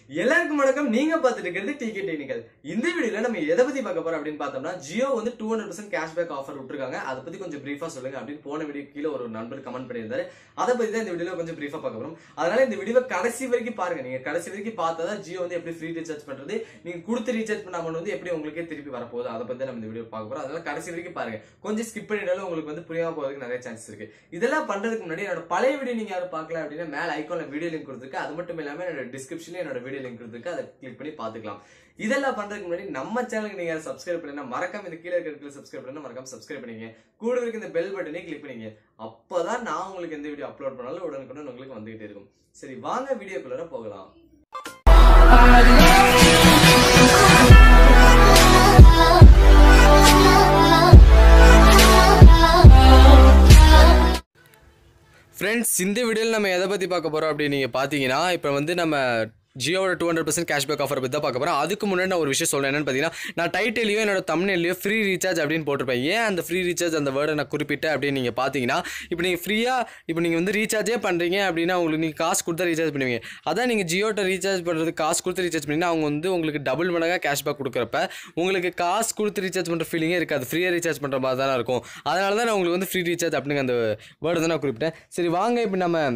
எல்லாருக்கும் வணக்கம் நீங்க பார்த்துட்டு இருக்கிறது டிகே டெக்னிக்கல் இந்த வீடியோல நம்ம எதை பத்தி பார்க்க போறோம் அப்படின்னு பார்த்தோம்னா ஜியோ வந்து two hundred percent cashback offer விட்டுருக்காங்க அதை பத்தி கொஞ்சம் பிரீஃபா சொல்லுங்க அப்படின்னு போன வீடியோ கீழே ஒரு நண்பர் கமெண்ட் பண்ணியிருந்தாரு அதை பத்தி தான் இந்த வீடியோல கொஞ்சம் பிரீஃபா பார்க்க போறோம் அதனால இந்த வீடியோ கடைசி வரைக்கும் பாருங்க நீங்க கடைசி வரைக்கும் பார்த்தா தான் ஜியோ வந்து எப்படி ஃப்ரீ ரீசார்ஜ் பண்றது நீங்க கொடுத்து ரீசார்ஜ் பண்ணாம வந்து எப்படி உங்களுக்கே திருப்பி வரப்போகுது அதை பத்தி தான் நம்ம இந்த வீடியோ பார்க்க போறோம் அதனால கடைசி வரைக்கும் பாருங்க கொஞ்சம் ஸ்கிப் பண்ணிட்டாலும் உங்களுக்கு வந்து புரியாம போறதுக்கு நிறைய சான்ஸ் இருக்கு இதெல்லாம் பண்றதுக்கு முன்னாடி என்னோட பழைய வீடியோ நீங்க யாரும் பார்க்கல அப்படின்னா மேல ஐகான்ல வீடியோ லிங்க் கொடுத்துருக்கு அது மட்டும் இல்லாம என்னோட டிஸ்கிரிப்ஷன்ல என்னோட வீடியோ லிங்க் கொடுத்துருக்கு அதை கிளிக் பண்ணி பாத்துக்கலாம் இதெல்லாம் பண்றதுக்கு முன்னாடி நம்ம சேனலுக்கு நீங்க சப்ஸ்கிரைப் பண்ணா மறக்காம இந்த கீழே இருக்கிற சப்ஸ்கிரைப் பண்ணா மறக்காம சப்ஸ்கிரைப் பண்ணீங்க கூட இருக்க இந்த பெல் பட்டனே கிளிக் பண்ணீங்க அப்பதான் நான் உங்களுக்கு எந்த வீடியோ அப்லோட் பண்ணாலும் உடனுக்குடன் உங்களுக்கு வந்துகிட்டே இருக்கும் சரி வாங்க வீடியோக்குள்ள போகலாம் ஃப்ரெண்ட்ஸ் இந்த வீடியோவில் நம்ம எதை பற்றி பார்க்க போகிறோம் அப்படின்னு நீங்கள் பார்த்தீங்கன்னா இப்போ வந்து நம்ம ஜியோட two hundred percent cashback offer பற்றி தான் பார்க்க போகிறோம் அதுக்கு முன்னாடி நான் ஒரு விஷயம் சொல்றேன் என்னன்னு பார்த்தீங்கன்னா நான் டைட்டிலையோ என்னோட தமிழ்லையோ ஃப்ரீ ரீசார்ஜ் அப்படின்னு போட்டிருப்பேன் ஏன் அந்த ஃப்ரீ ரீசார்ஜ் அந்த வேர்டை நான் குறிப்பிட்டேன் அப்படின்னு நீங்கள் பார்த்தீங்கன்னா இப்போ நீங்கள் ஃப்ரீயாக இப்போ நீங்கள் வந்து ரீசார்ஜே பண்ணுறீங்க அப்படின்னா உங்களுக்கு நீங்கள் காசு கொடுத்தா ரீசார்ஜ் பண்ணுவீங்க அதான் நீங்கள் ஜியோட்ட ரீசார்ஜ் பண்ணுறது காசு கொடுத்து ரீசார்ஜ் பண்ணிங்கன்னா அவங்க வந்து உங்களுக்கு டபுள் மடங்காக கேஷ்பேக் கொடுக்குறப்ப உங்களுக்கு காசு கொடுத்து ரீசார்ஜ் பண்ணுற ஃபீலிங்கே இருக்காது ஃப்ரீயாக ரீசார்ஜ் பண்ணுற மாதிரி தானே இருக்கும் அதனால தான் நான் உங்களுக்கு வந்து ஃப்ரீ ரீசார்ஜ் அப்படிங்க அந்த வேர்டு தான் நான் குறிப்பிட்டேன் சரி வாங்க இப்போ நம்ம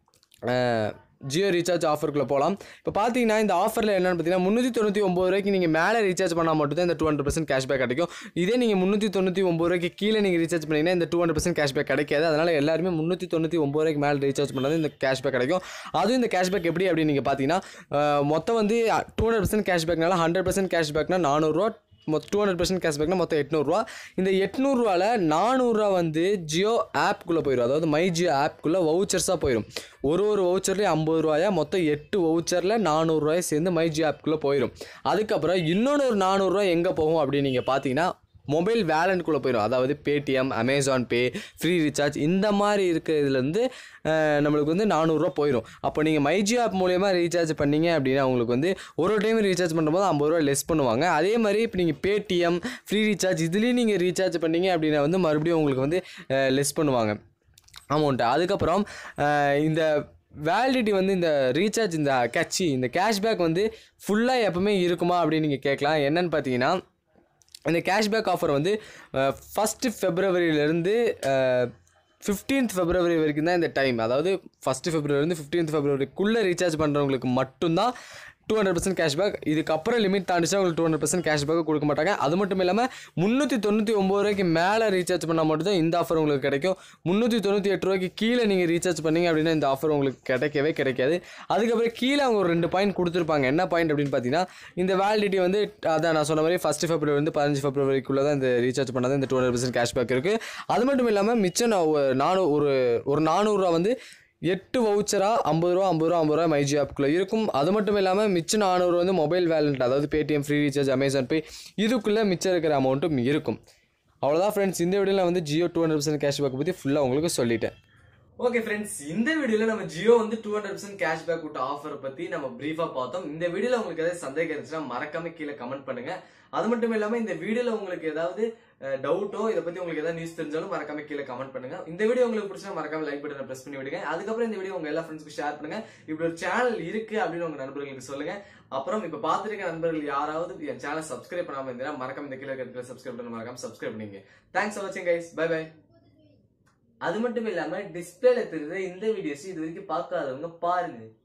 அஹ், ஜியோ ரீசார்ஜ் ஆஃபருக்குள்ளே போகலாம் இப்போ பார்த்தீங்கன்னா இந்த ஆஃபரில் என்னென்னு பார்த்தீங்கன்னா முந்நூற்றி தொண்ணூற்றி ஒம்பது ரூபாய்க்கு நீங்கள் மேலே ரீசார்ஜ் பண்ணால் மட்டும் தான் இந்த டூ ஹண்ட்ரட் பர்சன்ட் கேஷ்பேக் கிடைக்கும் இதே நீங்கள் முந்நூற்றி தொண்ணூற்றி ஒம்பது ரூபாய்க்கு கீழே நீங்கள் ரீசார்ஜ் பண்ணிங்கன்னா இந்த டூ ஹண்ட்ரட் பர்சன்ட் கேஷ்பேக் கிடைக்காது அதனால் எல்லாருமே முந்நூற்றி தொண்ணூற்றி ஒம்பது ரூபாய்க்கு மேலே ரீசார்ஜ் பண்ணால் இந்த கேஷ்பேக் கிடைக்கும் அதுவும் இந்த கேஷ்பேக் எப்படி அப்படின்னு நீங்கள் பார்த்தீங்கன்னா அஹ், மொத்தம் வந்து டூ ஹண்ட்ரட் பர்சன்ட் கேஷ்பேக்னால ஹண்ட்ரட் பர்சன்ட் கேஷ்பேக்னா நானூறுரூவா மொத்தம் டூ ஹண்ட்ரட் பர்சன்ட் கேஷ்பேக்னா மொத்தம் எட்நூறுரூவா இந்த எட்நூறுரூவாவில் நானூறுரூவா வந்து ஜியோ ஆப்குள்ளே போயிடும் அதாவது மை ஜியோ ஆப்குள்ளே வவுச்சர்ஸாக போயிடும் ஒரு ஒரு வவுச்சர்லேயும் ஐம்பது ரூபாயா மொத்தம் எட்டு வவுச்சரில் நானூறுரூவாய் சேர்ந்து மை ஜியோ ஆப்குள்ளே போயிடும் அதுக்கப்புறம் இன்னொன்று ஒரு நானூறுரூவா எங்கே போகும் அப்படின்னு நீங்கள் பார்த்தீங்கன்னா மொபைல் வேலண்ட்குள்ளே போயிடும் அதாவது Paytm Amazon Pay free recharge இந்த மாதிரி இருக்கிறதுலேருந்து நம்மளுக்கு வந்து நானூறுரூவா போயிடும் அப்போ நீங்கள் மைஜி ஆப் மூலயமா ரீசார்ஜ் பண்ணீங்க அப்படின்னா உங்களுக்கு வந்து ஒரு டைம் ரீசார்ஜ் பண்ணும்போது ஐம்பது ரூபா லெஸ் பண்ணுவாங்க அதே மாதிரி இப்போ நீங்கள் பேடிஎம் ஃப்ரீ ரீசார்ஜ் இதுலேயும் நீங்கள் ரீசார்ஜ் பண்ணீங்க அப்படின்னா வந்து மறுபடியும் உங்களுக்கு வந்து லெஸ் பண்ணுவாங்க அமௌண்ட்டு அதுக்கப்புறம் அஹ், இந்த வேலிடிட்டி வந்து இந்த ரீசார்ஜ் இந்த கட்சி இந்த கேஷ்பேக் வந்து ஃபுல்லாக எப்பவுமே இருக்குமா அப்படின்னு நீங்கள் கேட்கலாம் என்னன்னு பார்த்தீங்கன்னா இந்த கேஷ்பேக் ஆஃபர் வந்து ஃபஸ்ட்டு ஃபெப்ரவரியிலேருந்து ஃபிஃப்டீன்த் ஃபெப்ரவரி வரைக்கும் தான் இந்த டைம் அதாவது ஃபஸ்ட்டு ஃபெப்ரவரிலேருந்து ஃபிஃப்டீன்த் ஃபெப்ரவரிக்குள்ளே ரீசார்ஜ் பண்ணுறவங்களுக்கு மட்டும்தான் டூ ஹண்ட்ரட் பர்சன்ட் கேஷ்பேக் இதுக்கப்புறம் லிமிட் தாண்டிச்சா உங்களுக்கு டூ ஹண்ட்ரட் பர்சன்ட் கேஷ்பேக் கொடுக்க மாட்டாங்க அது மட்டும் இல்லாமல் முந்நூற்றி தொண்ணூற்றி ஒம்பது ரூபாய்க்கு மேலே ரீசார்ஜ் பண்ணால் மட்டும் தான் இந்த ஆஃபர் உங்களுக்கு கிடைக்கும் முந்நூற்றி தொண்ணூற்றி எட்டு ரூபாய்க்கு கீழே நீங்கள் ரீசார்ஜ் பண்ணீங்க அப்படின்னா இந்த ஆஃபர் உங்களுக்கு கிடைக்கவே கிடைக்காது அதுக்கப்புறம் கீழே அவங்க ஒரு ரெண்டு பாயிண்ட் கொடுத்துருப்பாங்க என்ன பாயிண்ட் அப்படின்னு பார்த்தீங்கன்னா இந்த வேலிடிட்டி வந்து அதான் நான் சொன்ன மாதிரி ஃபஸ்ட்டு ஃபெப்ரவரி வந்து பதினஞ்சு ஃபெப்ரவரிக்குள்ளே தான் இந்த ரீசார்ஜ் பண்ணாதான் இந்த டூ ஹண்ட்ரட் பர்சன்ட் கேஷ்பேக் இருக்குது அது மட்டும் இல்லாமல் மிச்சம் நான் ஒரு நானூ ஒரு ஒரு நானூறுரூவா வந்து எட்டு வவுச்சரா ஐம்பது ரூபா ஐம்பது ரூபா ஐம்பது ரூபா மைஜி ஆப்புக்குள்ளே இருக்கும் அது மட்டும் இல்லாமல் மிச்சம் நானூறு வந்து மொபைல் வேலண்ட் அதாவது Paytm free recharge Amazon Pay இதுக்குள்ளே மிச்சம் இருக்கிற அமௌண்ட்டும் இருக்கும் அவ்வளோதான் ஃப்ரெண்ட்ஸ் இந்த வீடியோவில் வந்து Jio two hundred percent cashback பற்றி ஃபுல்லாக உங்களுக்கு சொல்லிட்டேன் ஓகே ஃப்ரெண்ட்ஸ் இந்த வீடியோல நம்ம ஜியோ வந்து டூ ஹண்ட்ரட் பர்சன்ட் கேஷ்பேக் விட்ட ஆஃபர் பத்தி நம்ம பிரீஃபா பார்த்தோம் இந்த வீடியோல உங்களுக்கு ஏதாவது சந்தேகம் இருந்துச்சுன்னா மறக்காம கீழே கமெண்ட் பண்ணுங்க அது மட்டும் இல்லாம இந்த வீடியோல உங்களுக்கு ஏதாவது டவுட்டோ இதை பத்தி உங்களுக்கு ஏதாவது நியூஸ் தெரிஞ்சாலும் மறக்காம கீழே கமெண்ட் பண்ணுங்க இந்த வீடியோ உங்களுக்கு பிடிச்சா மறக்காம லைக் பட்டனை பிரஸ் பண்ணி விடுங்க அதுக்கப்புறம் இந்த வீடியோ உங்க எல்லா ஃப்ரெண்ட்ஸ்க்கு ஷேர் பண்ணுங்க இப்படி ஒரு சேனல் இருக்கு அப்படின்னு உங்க நண்பர்களுக்கு சொல்லுங்க அப்புறம் இப்ப பாத்துருக்க நண்பர்கள் யாராவது என் சேனல் சப்ஸ்கிரைப் பண்ணாம இருந்தா மறக்காம இந்த கீழே இருக்கிற சப்ஸ்கிரைப் பண்ண மறக்காம சப்ஸ்கிரைப் பண்ணீங்க தேங்க்ஸ் ஃபார் வாட்சிங் கைஸ் பை பை அது மட்டும் இல்லாம டிஸ்பிளேல தெரியுற இந்த வீடியோஸ் இது வரைக்கும் பார்க்காதவங்க பாருங்க